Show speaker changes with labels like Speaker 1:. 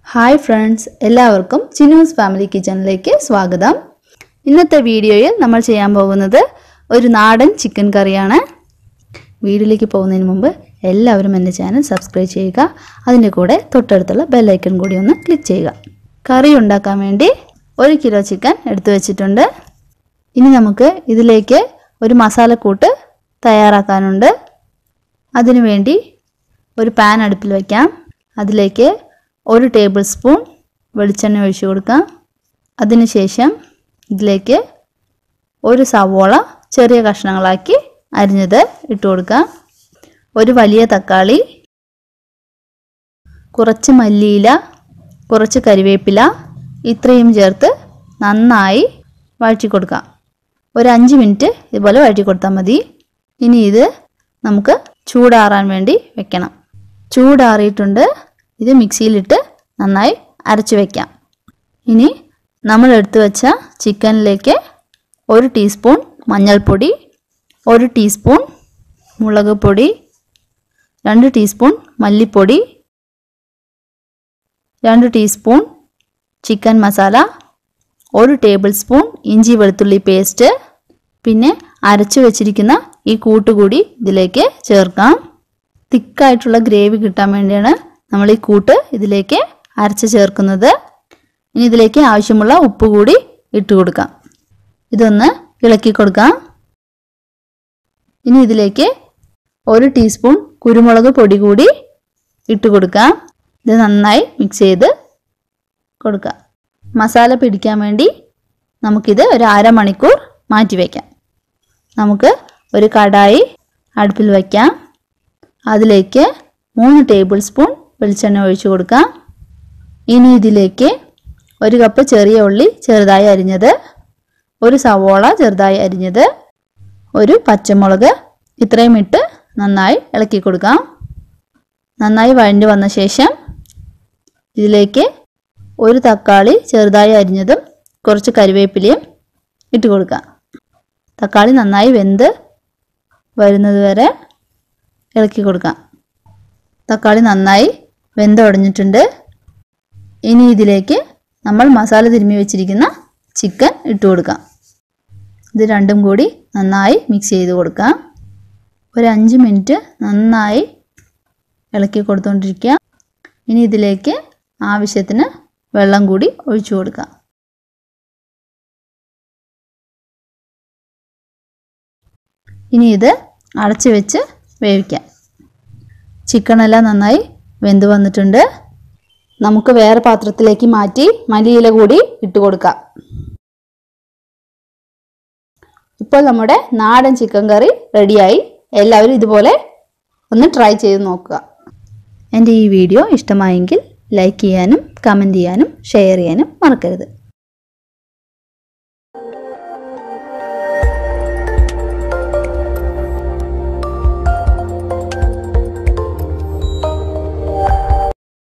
Speaker 1: hi friends എല്ലാവർക്കും ചിനൂസ് family കിച്ചണിലേക്ക് സ്വാഗതം ഇന്നത്തെ വീഡിയോയിൽ നമ്മൾ ചെയ്യാൻ പോകുന്നത് ഒരു നാടൻ ചിക്കൻ കറിയാണ് വീഡിയോയിലേക്ക് പോകുന്നതിന് മുമ്പ് എല്ലാവരും എൻ്റെ ചാനൽ സബ്സ്ക്രൈബ് ചെയ്യുക അതിൻ്റെ കൂടെ തൊട്ടടുത്തുള്ള ബെല്ലൈക്കൺ കൂടി ഒന്ന് ക്ലിക്ക് ചെയ്യുക കറി ഉണ്ടാക്കാൻ വേണ്ടി ഒരു കിലോ ചിക്കൻ എടുത്തു വെച്ചിട്ടുണ്ട് ഇനി നമുക്ക് ഇതിലേക്ക് ഒരു മസാലക്കൂട്ട് തയ്യാറാക്കാനുണ്ട് അതിനുവേണ്ടി ഒരു പാൻ അടുപ്പിൽ വയ്ക്കാം അതിലേക്ക് ഒരു ടേബിൾ സ്പൂൺ വെളിച്ചെണ്ണ ഒഴിച്ചു കൊടുക്കാം അതിനുശേഷം ഇതിലേക്ക് ഒരു സവോള ചെറിയ കഷ്ണങ്ങളാക്കി അരിഞ്ഞത് ഇട്ട് കൊടുക്കാം ഒരു വലിയ തക്കാളി കുറച്ച് മല്ലിയില കുറച്ച് കരിവേപ്പില ഇത്രയും ചേർത്ത് നന്നായി വഴറ്റി കൊടുക്കാം ഒരു അഞ്ച് മിനിറ്റ് ഇതുപോലെ വഴറ്റി കൊടുത്താൽ മതി ഇനി ഇത് നമുക്ക് ചൂടാറാൻ വേണ്ടി വെക്കണം ചൂടാറിയിട്ടുണ്ട് ഇത് മിക്സിയിലിട്ട് നന്നായി അരച്ച് വയ്ക്കാം ഇനി നമ്മൾ എടുത്തു വെച്ച ചിക്കനിലേക്ക് ഒരു ടീസ്പൂൺ മഞ്ഞൾപ്പൊടി ഒരു ടീസ്പൂൺ മുളക് പൊടി രണ്ട് ടീസ്പൂൺ മല്ലിപ്പൊടി രണ്ട് ടീസ്പൂൺ ചിക്കൻ മസാല ഒരു ടേബിൾ സ്പൂൺ ഇഞ്ചി വെളുത്തുള്ളി പേസ്റ്റ് പിന്നെ അരച്ചു വെച്ചിരിക്കുന്ന ഈ കൂട്ടുകൂടി ഇതിലേക്ക് ചേർക്കാം തിക്കായിട്ടുള്ള ഗ്രേവി കിട്ടാൻ വേണ്ടിയാണ് നമ്മൾ ഈ കൂട്ട് ഇതിലേക്ക് അരച്ച് ചേർക്കുന്നത് ഇനി ഇതിലേക്ക് ആവശ്യമുള്ള ഉപ്പ് കൂടി ഇട്ട് കൊടുക്കാം ഇതൊന്ന് ഇളക്കി കൊടുക്കാം ഇനി ഇതിലേക്ക് ഒരു ടീസ്പൂൺ കുരുമുളക് പൊടി കൂടി ഇട്ട് കൊടുക്കാം ഇത് നന്നായി മിക്സ് ചെയ്ത് കൊടുക്കാം മസാല പിടിക്കാൻ വേണ്ടി നമുക്കിത് ഒരു അരമണിക്കൂർ മാറ്റി വയ്ക്കാം നമുക്ക് ഒരു കടായി അടുപ്പിൽ വയ്ക്കാം അതിലേക്ക് മൂന്ന് ടേബിൾ സ്പൂൺ വെളിച്ചെണ്ണ ഒഴിച്ചു കൊടുക്കാം ഇനി ഇതിലേക്ക് ഒരു കപ്പ് ചെറിയ ഉള്ളി ചെറുതായി അരിഞ്ഞത് ഒരു സവോള ചെറുതായി അരിഞ്ഞത് ഒരു പച്ചമുളക് ഇത്രയും ഇട്ട് നന്നായി ഇളക്കി കൊടുക്കാം നന്നായി വഴഞ്ഞു വന്ന ശേഷം ഇതിലേക്ക് ഒരു തക്കാളി ചെറുതായി അരിഞ്ഞതും കുറച്ച് കരിവേപ്പിലയും ഇട്ട് കൊടുക്കാം തക്കാളി നന്നായി വെന്ത് വരുന്നത് വരെ ഇളക്കി കൊടുക്കാം തക്കാളി നന്നായി വെന്തുടഞ്ഞിട്ടുണ്ട് ഇനി ഇതിലേക്ക് നമ്മൾ മസാല തിരുമ്മി വെച്ചിരിക്കുന്ന ചിക്കൻ ഇട്ട് കൊടുക്കാം ഇത് രണ്ടും കൂടി നന്നായി മിക്സ് ചെയ്ത് കൊടുക്കാം ഒരു അഞ്ച് മിനിറ്റ് നന്നായി ഇളക്കി കൊടുത്തുകൊണ്ടിരിക്കുക ഇനി ഇതിലേക്ക് ആവശ്യത്തിന് വെള്ളം കൂടി ഒഴിച്ചു കൊടുക്കാം ഇനി ഇത് അടച്ചു വെച്ച് വേവിക്കാം ചിക്കനെല്ലാം നന്നായി വെന്ത് വന്നിട്ടുണ്ട് നമുക്ക് വേറെ പാത്രത്തിലേക്ക് മാറ്റി മല്ലിയില കൂടി ഇട്ട് കൊടുക്കാം ഇപ്പോൾ നമ്മുടെ നാടൻ ചിക്കൻ കറി റെഡിയായി എല്ലാവരും ഇതുപോലെ ഒന്ന് ട്രൈ ചെയ്ത് നോക്കുക എൻ്റെ ഈ വീഡിയോ ഇഷ്ടമായെങ്കിൽ ലൈക്ക് ചെയ്യാനും കമൻറ്റ് ചെയ്യാനും ഷെയർ ചെയ്യാനും മറക്കരുത്